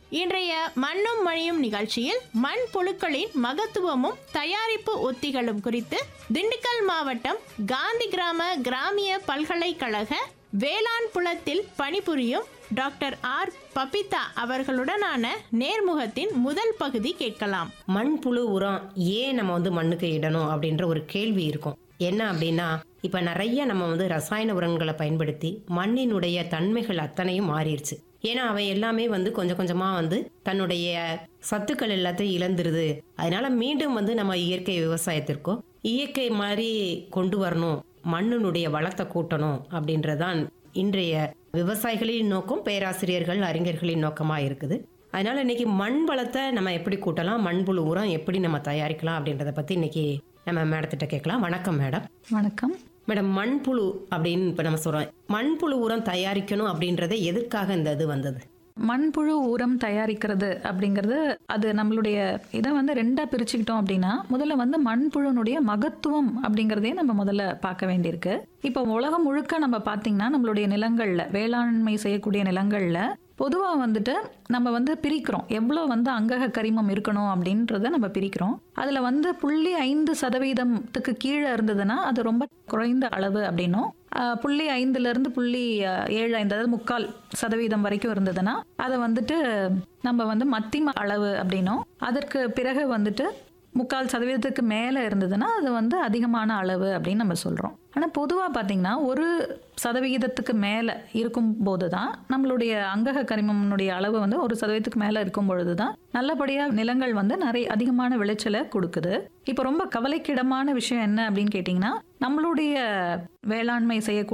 இன்றைய மண்ணும் மணியும் நிகழ்ச்சியில் மண் புழுக்களின் மகத்துவமும் தயாரிப்பு உத்திகளும் குறித்து திண்டுக்கல் மாவட்டம் காந்தி கிராம கிராமிய பல்கலைக்கழக வேளாண் புலத்தில் பணிபுரியும் டாக்டர் ஆர் பபிதா அவர்களுடனான நேர்முகத்தின் முதல் பகுதி கேட்கலாம் மண்புழு உரம் ஏன் நம்ம வந்து மண்ணுக்கு இடணும் அப்படின்ற ஒரு கேள்வி இருக்கும் என்ன அப்படின்னா இப்ப நிறைய நம்ம வந்து ரசாயன உரங்களை பயன்படுத்தி மண்ணினுடைய தன்மைகள் அத்தனையும் மாறிடுச்சு ஏன்னா அவை எல்லாமே வந்து கொஞ்சம் கொஞ்சமா வந்து தன்னுடைய சத்துக்கள் எல்லாத்தையும் இழந்துருது அதனால மீண்டும் வந்து நம்ம இயற்கை விவசாயத்திற்கோ இயற்கை மாதிரி கொண்டு வரணும் மண்ணினுடைய வளத்தை கூட்டணும் அப்படின்றதான் இன்றைய விவசாயிகளின் நோக்கம் பேராசிரியர்கள் அறிஞர்களின் நோக்கமா இருக்குது அதனால இன்னைக்கு மண் வளத்தை நம்ம எப்படி கூட்டலாம் மண்புழு உரம் எப்படி நம்ம தயாரிக்கலாம் அப்படின்றத பத்தி இன்னைக்கு நம்ம மேடத்திட்ட கேட்கலாம் வணக்கம் மேடம் வணக்கம் மேடம் மண்புழு அப்படின்னு இப்போ நம்ம சொல்றோம் மண்புழு உரம் தயாரிக்கணும் அப்படின்றத எதற்காக இந்த இது வந்தது மண்புழு உரம் தயாரிக்கிறது அப்படிங்கிறது அது நம்மளுடைய இதை வந்து ரெண்டா பிரிச்சுக்கிட்டோம் அப்படின்னா முதல்ல வந்து மண்புழுனுடைய மகத்துவம் அப்படிங்கிறதே நம்ம முதல்ல பார்க்க வேண்டியிருக்கு இப்போ உலகம் முழுக்க நம்ம பார்த்தீங்கன்னா நம்மளுடைய நிலங்கள்ல வேளாண்மை செய்யக்கூடிய நிலங்கள்ல பொதுவாக வந்துட்டு நம்ம வந்து பிரிக்கிறோம் எவ்வளோ வந்து அங்கக கரிமம் இருக்கணும் அப்படின்றத நம்ம பிரிக்கிறோம் அதில் வந்து புள்ளி ஐந்து சதவீதத்துக்கு கீழே இருந்ததுன்னா அது ரொம்ப குறைந்த அளவு அப்படின்னும் ஆஹ், புள்ளி ஐந்துலேருந்து புள்ளி ஆஹ், ஏழு ஐந்து அதாவது முக்கால் சதவீதம் வரைக்கும் இருந்ததுன்னா அதை வந்துட்டு நம்ம வந்து மத்திம அளவு அப்படின்னும் அதற்கு பிறகு வந்துட்டு முக்கால் சதவீதத்துக்கு மேலே இருந்ததுன்னா அது வந்து அதிகமான அளவு அப்படின்னு நம்ம சொல்கிறோம் ஆனால் பொதுவாக பார்த்தீங்கன்னா ஒரு சதவிகிதத்துக்கு மேலே இருக்கும் போது தான் நம்மளுடைய அங்கக கரிமனுடைய அளவு வந்து ஒரு சதவீதத்துக்கு மேலே இருக்கும் பொழுது தான் நல்லபடியாக நிலங்கள் வந்து நிறைய அதிகமான விளைச்சலை கொடுக்குது இப்போ ரொம்ப கவலைக்கிடமான விஷயம் என்ன அப்படின்னு கேட்டிங்கன்னா நம்மளுடைய வேளாண்மை செய்யக்கூடிய